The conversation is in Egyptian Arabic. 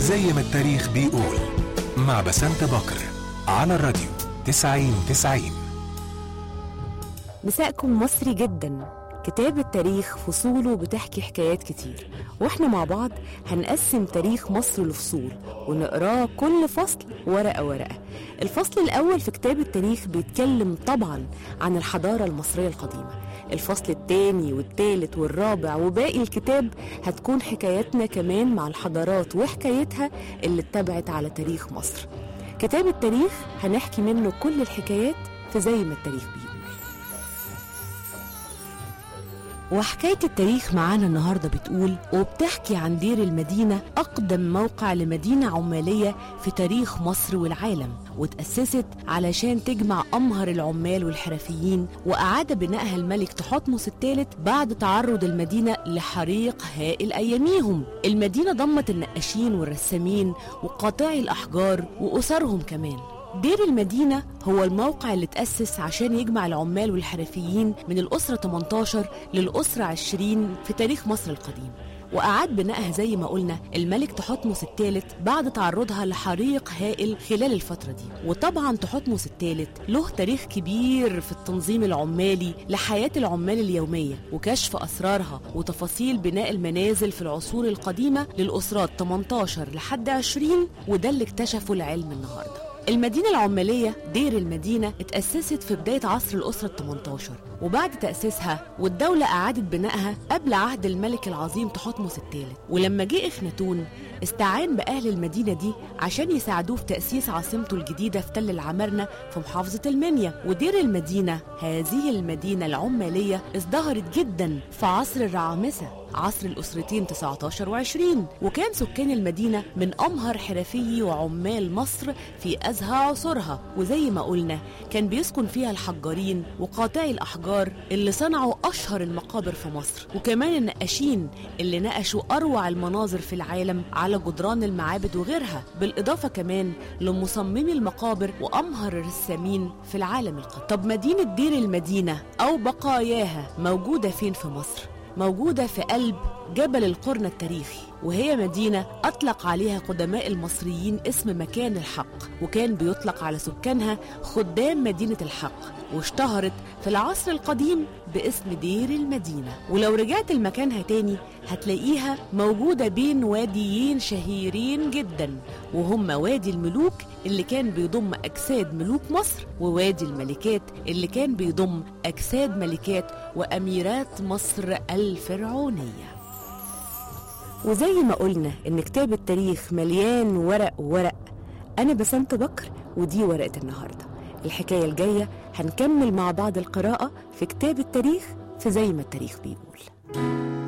زي ما التاريخ بيقول مع بسنت بكر على الراديو 90 90 مساءكم مصري جدا كتاب التاريخ فصوله بتحكي حكايات كتير واحنا مع بعض هنقسم تاريخ مصر لفصول ونقراه كل فصل ورقة ورقة الفصل الأول في كتاب التاريخ بيتكلم طبعا عن الحضارة المصرية القديمة الفصل الثاني والثالث والرابع وباقي الكتاب هتكون حكاياتنا كمان مع الحضارات وحكايتها اللي اتبعت على تاريخ مصر كتاب التاريخ هنحكي منه كل الحكايات في زي ما التاريخ بيقول وحكاية التاريخ معانا النهاردة بتقول وبتحكي عن دير المدينة أقدم موقع لمدينة عمالية في تاريخ مصر والعالم وتأسست علشان تجمع أمهر العمال والحرفيين وأعاد بنائها الملك تحتمس الثالث بعد تعرض المدينة لحريق هائل أياميهم المدينة ضمت النقاشين والرسامين وقاطعي الأحجار وأسرهم كمان دير المدينة هو الموقع اللي تأسس عشان يجمع العمال والحرفيين من الأسرة 18 للأسرة 20 في تاريخ مصر القديم وأعاد بنائها زي ما قلنا الملك تحتمس الثالث بعد تعرضها لحريق هائل خلال الفترة دي وطبعا تحتمس الثالث له تاريخ كبير في التنظيم العمالي لحياة العمال اليومية وكشف أسرارها وتفاصيل بناء المنازل في العصور القديمة للأسرات 18 لحد 20 وده اللي اكتشفه العلم النهارده المدينة العمالية دير المدينة اتأسست في بداية عصر الأسرة ال 18 وبعد تأسيسها والدولة أعادت بنائها قبل عهد الملك العظيم تحتمس الثالث ولما جه إخناتون استعان بأهل المدينة دي عشان يساعدوه في تأسيس عاصمته الجديدة في تل العمارنة في محافظة المنيا ودير المدينة هذه المدينة العمالية ازدهرت جدا في عصر الرعامسة عصر الأسرتين 19 و20 وكان سكان المدينة من أمهر حرفي وعمال مصر في أزهى عصورها وزي ما قلنا كان بيسكن فيها الحجارين وقاطعي الأحجار اللي صنعوا أشهر المقابر في مصر وكمان النقاشين اللي نقشوا أروع المناظر في العالم على جدران المعابد وغيرها بالإضافة كمان لمصممي المقابر وأمهر الرسامين في العالم القديم طب مدينة دير المدينة أو بقاياها موجودة فين في مصر؟ موجودة في قلب جبل القرن التاريخي وهي مدينة أطلق عليها قدماء المصريين اسم مكان الحق وكان بيطلق على سكانها خدام مدينة الحق واشتهرت في العصر القديم باسم دير المدينة ولو رجعت لمكانها تاني هتلاقيها موجودة بين واديين شهيرين جدا وهم وادي الملوك اللي كان بيضم أجساد ملوك مصر ووادي الملكات اللي كان بيضم أجساد ملكات وأميرات مصر الفرعونية وزي ما قلنا إن كتاب التاريخ مليان ورق وورق أنا بسنت بكر ودي ورقة النهاردة الحكاية الجاية هنكمل مع بعض القراءة في كتاب التاريخ في زي ما التاريخ بيقول